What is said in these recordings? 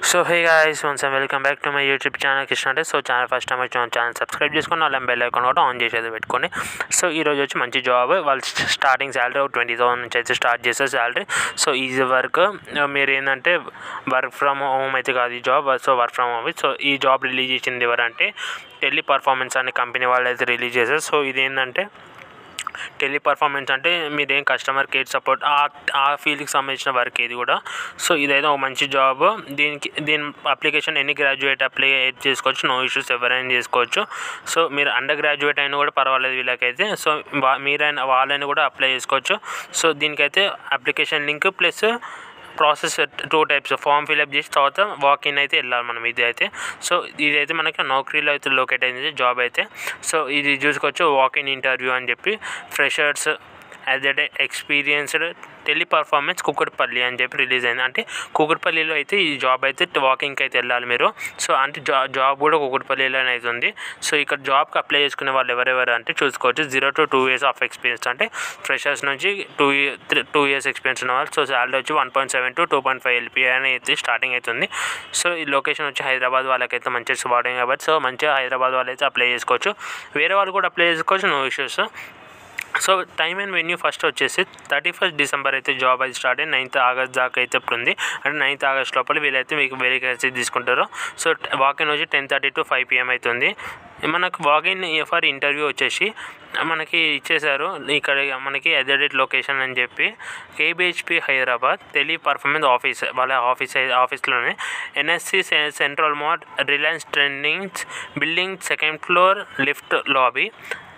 so hey guys once welcome back to my YouTube channel Krishna అంటే so channel first time వచ్చి channel subscribe చేసుకుని అలా bell icon కూడా on చేసేది పెట్టుకొని సో ఈ రోజు వచ్చి మంచి జాబ్ వాళ్ళు స్టార్టింగ్ శాలరీ ఒక ట్వంటీ థౌసండ్ నుంచి అయితే స్టార్ట్ చేస్తారు శాలరీ సో ఈజీ వర్క్ మీరు ఏంటంటే వర్క్ ఫ్రమ్ హోమ్ అయితే కాదు ఈ job so work from home so ఈ జాబ్ రిలీజ్ చేసింది ఎవరంటే టెలి పర్ఫార్మెన్స్ అనే కంపెనీ వాళ్ళు అయితే రిలీజ్ చేశారు సో ఇది ఏంటంటే టెలి పర్ఫార్మెన్స్ అంటే మీరేం కస్టమర్ కేర్ సపోర్ట్ ఆ ఆ ఫీల్డ్కి సంబంధించిన వర్క్ ఇది కూడా సో ఇదైతే ఒక మంచి జాబ్ దీనికి దీని అప్లికేషన్ ఎన్ని గ్రాడ్యుయేట్ అప్లై చేసుకోవచ్చు నో ఇష్యూస్ ఎవరైనా చేసుకోవచ్చు సో మీరు అండర్ గ్రాడ్యుయేట్ అయినా కూడా పర్వాలేదు వీళ్ళకైతే సో వా- మీరైనా వాళ్ళని కూడా అప్లై చేసుకోవచ్చు సో దీనికైతే application link plus process two types form fill up చేసి తర్వాత వాక్ ఇన్ అయితే వెళ్ళాలి మనం ఇది అయితే సో ఇదైతే మనకి నౌకరీలో అయితే లొకేట్ అయింది జాబ్ అయితే సో ఇది చూసుకోవచ్చు వాక్ ఇన్ ఇంటర్వ్యూ అని చెప్పి freshers as that experienced Teleperformance Kukatpally అని చెప్పి రిలీజ్ అయింది అంటే కుక్కటిపల్లిలో అయితే ఈ జాబ్ అయితే వాకింగ్కి అయితే వెళ్ళాలి మీరు సో అంటే జా జాబ్ కూడా కుక్కటిపల్లిలోనే అవుతుంది సో ఇక్కడ జాబ్కి అప్లై చేసుకునే వాళ్ళు ఎవరెవరు అంటే చూసుకోవచ్చు zero to two years of experience అంటే ఫ్రెషర్స్ నుంచి two three two years experience ఉన్న వాళ్ళు సో శాలరీ వచ్చి one point seven to two point five LP అని అయితే స్టార్టింగ్ అవుతుంది సో ఈ లొకేషన్ వచ్చి హైదరాబాద్ వాళ్ళకైతే మంచిగా స్పాటింగ్ కాబట్టి సో మంచిగా హైదరాబాద్ వాళ్ళు అయితే అప్లై చేసుకోవచ్చు వేరే వాళ్ళు కూడా అప్లై చేసుకోవచ్చు no issues so time and venue first వచ్చేసి థర్టీ ఫస్ట్ డిసెంబర్ అయితే జాబ్ అయితే స్టార్ట్ అయ్యి నైన్త్ ఆగస్ట్ దాకా అయితే ఇప్పుడు ఉంది అంటే నైన్త్ ఆగస్ట్ లోపల వీళ్ళైతే మీకు వెరిఫై తీసుకుంటారు సో వాకిన్ వచ్చి ten thirty to five PM అవుతుంది మనకు వాకిన్ ఫర్ ఇంటర్వ్యూ వచ్చేసి మనకి ఇచ్చేశారు ఇక్కడ మనకి ఎదడెట్ లొకేషన్ అని చెప్పి KBHP Hyderabad tele performance office వాళ్ళ ఆఫీస్ ఆఫీస్లోనే NSC central mall Reliance trendings building second floor lift lobby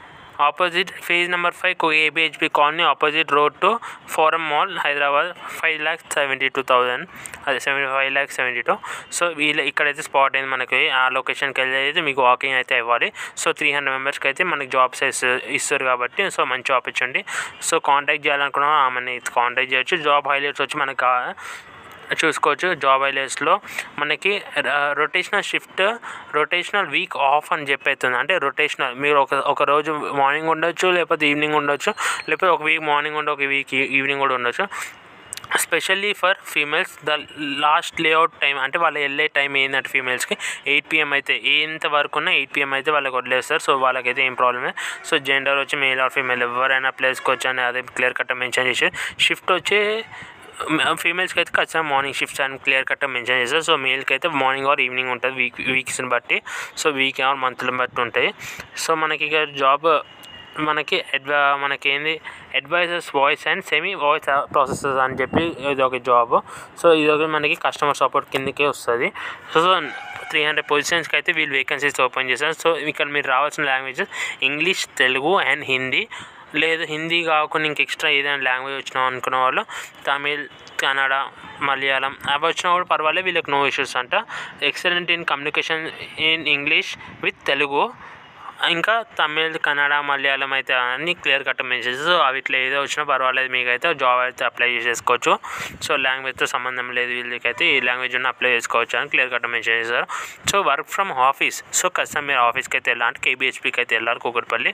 opposite phase number five ABHP colony opposite road to forum mall Hyderabad five lakhs seventy two thousand అదే seventy five lakhs seventy two so వీళ్ళ ఇక్కడైతే spot అయింది మనకి ఆ లొకేషన్కి వెళ్ళి అయితే మీకు వాకింగ్ అయితే ఇవ్వాలి సో త్రీ హండ్రెడ్ మెంబర్స్కి అయితే మనకి జాబ్స్ ఇస్తారు కాబట్టి సో మంచి ఆపర్చునిటీ సో కాంటాక్ట్ చేయాలనుకున్నా ఆమెని కాంటాక్ట్ చేయొచ్చు జాబ్ హైలైట్స్ వచ్చి మనకి కా- చూసుకోవచ్చు జాబ్ హైలైట్స్లో మనకి rotational shift rotational week off అని చెప్పి అవుతుంది అంటే రొటేషనల్ మీరు ఒక ఒక రోజు మార్నింగ్ ఉండొచ్చు లేకపోతే ఈవినింగ్ ఉండొచ్చు లేకపోతే ఒక వీక్ మార్నింగ్ ఉండి ఒక వీక్ ఈవినింగ్ కూడా ఉండొచ్చు specially for females the last layout time అంటే వాళ్ళు వెళ్ళే టైం ఏంటంటే ఫీమేల్స్కి ఎయిట్ పిఎం అయితే ఎంత వరకు ఉన్నా ఎయిట్ పిఎం అయితే వాళ్ళకి వదిలేస్తారు సో వాళ్ళకైతే ఏం ప్రాబ్లమే సో జెండర్ వచ్చి మేల్ ఆర్ ఫీమేల్ ఎవరైనా ప్లేస్కి అని అదే క్లియర్ కట్ మెన్షన్ చేసి షిఫ్ట్ వచ్చి ఫీమేల్స్కి అయితే ఖచ్చితంగా మార్నింగ్ షిఫ్ట్స్ అని క్లియర్ కట్ మెన్షన్ చేస్తారు సో మేల్కి అయితే మార్నింగ్ ఆర్ ఈవినింగ్ ఉంటుంది వీక్ వీక్స్ని బట్టి సో వీక్ ఆర్ మంత్ని బట్టి ఉంటాయి సో మనకి ఇక జాబ్ మనకి అడ్వా మనకి ఏంది advisors voice and semi voice processors అని చెప్పి ఇది ఒక జాబ్ సో ఇది ఒక మనకి కస్టమర్ సపోర్ట్ కిందకే వస్తుంది సో సో త్రీ హండ్రెడ్ పొజిషన్స్కి అయితే వీళ్ళు వేకెన్సీస్ ఓపెన్ చేశారు సో ఇక్కడ మీరు రావాల్సిన languages English Telugu and Hindi లేదు హిందీ కాకుండా ఇంక ఎక్స్ట్రా ఏదైనా లాంగ్వేజ్ వచ్చినా అనుకున్న వాళ్ళు తమిళ్ కన్నడ మలయాళం అవి వచ్చినా కూడా పర్వాలేదు వీళ్ళకి నో ఇష్యూస్ అంట excellent in communication in English with Telugu ఇంకా తమిళ్ కన్నడ మలయాళం అయితే అన్ని క్లియర్ కట్ మెసేజ్ సో అవిట్లో ఏదో వచ్చినా పర్వాలేదు మీకైతే జాబ్ అయితే అప్లై చేసేసుకోవచ్చు సో లాంగ్వేజ్తో సంబంధం లేదు వీళ్ళకైతే ఈ లాంగ్వేజ్ ఉన్న అప్లై చేసుకోవచ్చు అని క్లియర్ కట్ మెన్షన్ చేశారు so work from office so ఖచ్చితంగా మీరు ఆఫీస్కి అయితే వెళ్ళాలి కేబిహెచ్పికి అయితే వెళ్ళాలి Kukatpally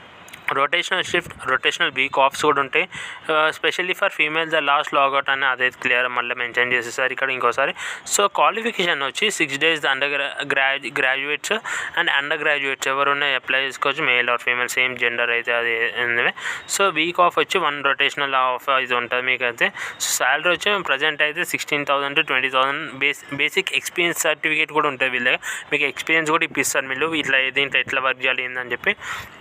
rotational shift rotational week offs కూడా ఉంటాయి specially for female the last logout అని అదే క్లియర్ మళ్ళీ మెన్షన్ చేసేసారు ఇక్కడ ఇంకోసారి సో క్వాలిఫికేషన్ వచ్చి సిక్స్ డేస్ అండర్ గ్రాడ్యు గ్రాడ్యుయేట్స్ అండ్ అండర్ గ్రాడ్యుయేట్స్ ఎవరున్నా అప్లై చేసుకోవచ్చు male or female same gender అయితే అది ఏంది సో వీక్ ఆఫ్ వచ్చి వన్ రొటేషనల్ ఆఫ్ ఇది ఉంటుంది మీకు అయితే శాలరీ వచ్చి ప్రజెంట్ అయితే sixteen thousand to twenty thousand base basic experience certificate కూడా ఉంటుంది వీళ్ళ మీకు ఎక్స్పీరియన్స్ కూడా ఇప్పిస్తారు మీరు ఇట్లా దీంట్లో ఎట్లా వర్క్ చేయాలి ఏందని చెప్పి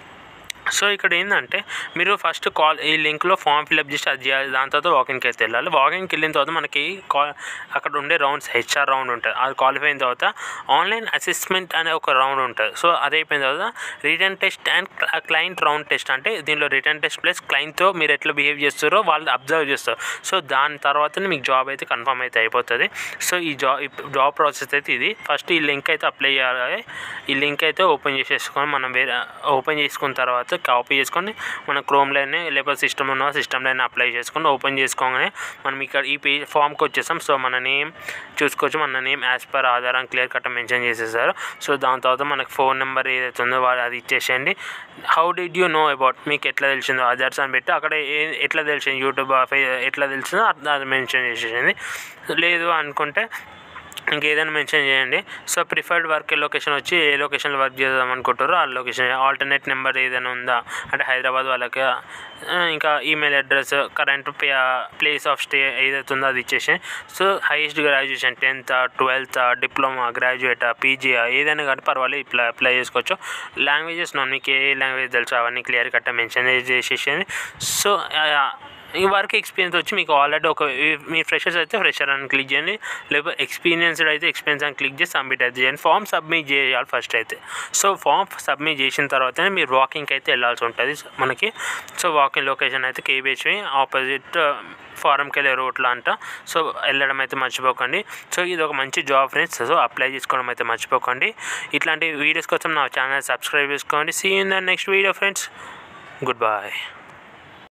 సో ఇక్కడ ఏంటంటే మీరు ఫస్ట్ కాల్ ఈ లింక్లో ఫామ్ ఫిల్అప్ చేసి అది చేయాలి దాని తర్వాత వాకింగ్కి అయితే వెళ్ళాలి వాకింగ్కి వెళ్ళిన తర్వాత మనకి కా అక్కడ ఉండే రౌండ్స్ హెచ్ఆర్ రౌండ్ ఉంటుంది అది క్వాలిఫై అయిన తర్వాత ఆన్లైన్ అసెస్మెంట్ అనే ఒక రౌండ్ ఉంటుంది సో అది అయిపోయిన తర్వాత written test and client round test అంటే దీనిలో రిటర్న్ టెస్ట్ ప్లస్ క్లయింట్తో మీరు ఎట్లా బిహేవ్ చేస్తారో వాళ్ళు అబ్జర్వ్ చేస్తారు సో దాని తర్వాతనే మీకు జాబ్ అయితే కన్ఫర్మ్ అయితే అయిపోతుంది సో ఈ జాబ్ జాబ్ ప్రాసెస్ అయితే ఇది ఫస్ట్ ఈ లింక్ అయితే అప్లై చేయాలి ఈ లింక్ అయితే ఓపెన్ చేసేసుకొని మనం వేరే ఓపెన్ చేసుకున్న తర్వాత కాపీ చేసుకొని మన క్రోమ్లోనే లేకపోతే సిస్టమ్ ఉన్న సిస్టంలోనే అప్లై చేసుకొని ఓపెన్ చేసుకోగానే మనం ఇక్కడ ఈ పేజ్ ఫామ్కి వచ్చేసాం సో మన నేమ్ చూసుకోవచ్చు మన నేమ్ యాజ్ పర్ ఆధార్ అని క్లియర్ కట్ మెన్షన్ చేసేసారు సో దాని తర్వాత మనకి ఫోన్ నెంబర్ ఏదైతే ఉందో వాళ్ళు అది ఇచ్చేసేయండి how did you know about మీకు ఎట్లా తెలిసిందో ఆధార్స్ అని పెట్టి అక్కడ ఏ- ఎట్లా తెలిసింది యూట్యూబ్ ఎట్లా తెలిసిందో అది మెన్షన్ చేసేసింది లేదు అనుకుంటే ఇంకేదైనా మెన్షన్ చేయండి సో ప్రిఫర్డ్ వర్క్ లొకేషన్ వచ్చి ఏ లొకేషన్లో వర్క్ చేద్దాం అనుకుంటారో ఆ లొకేషన్ ఆల్టర్నేట్ నెంబర్ ఏదైనా ఉందా అంటే హైదరాబాద్ వాళ్ళకి ఆ, ఇంకా email address current place of stay ఏదైతే ఉందో అది ఇచ్చేసి so highest graduation tenth twelfth diploma graduate PG ఏదైనా కానీ పర్వాలేదు ఇట్లా అప్లై చేసుకోవచ్చు లాంగ్వేజెస్ నన్ను మీకు ఏ లాంగ్వేజ్ తెలుసు అవన్నీ క్లియర్ కట్ట మెన్షన్ చేసేసి సో ఈ వర్క్ ఎక్స్పీరియన్స్ వచ్చి మీకు ఆల్రెడీ ఒక మీ ఫ్రెషర్స్ అయితే ఫ్రెషర్ అని క్లిక్ చేయండి లేకపోతే ఎక్స్పీరియన్స్డ్ అయితే ఎక్స్పీరియన్స్ అని క్లిక్ చేసి సబ్మిట్ అయితే చేయండి ఫామ్ సబ్మిట్ చేయాలి ఫస్ట్ అయితే సో ఫామ్ సబ్మిట్ చేసిన తర్వాతనే మీరు వాకింగ్కి అయితే వెళ్ళాల్సి ఉంటుంది మనకి సో వాకింగ్ లొకేషన్ అయితే కేబిహెచ్వి ఆపోజిట్ ఫారంకి వెళ్ళే రోడ్లో అంట సో వెళ్ళడం అయితే మర్చిపోకండి సో ఇది ఒక మంచి జాబ్ ఫ్రెండ్స్ సో అప్లై చేసుకోవడం అయితే మర్చిపోకండి ఇట్లాంటి వీడియోస్ కోసం నా ఛానల్ సబ్స్క్రైబ్ చేసుకోండి see in the next video friends good bye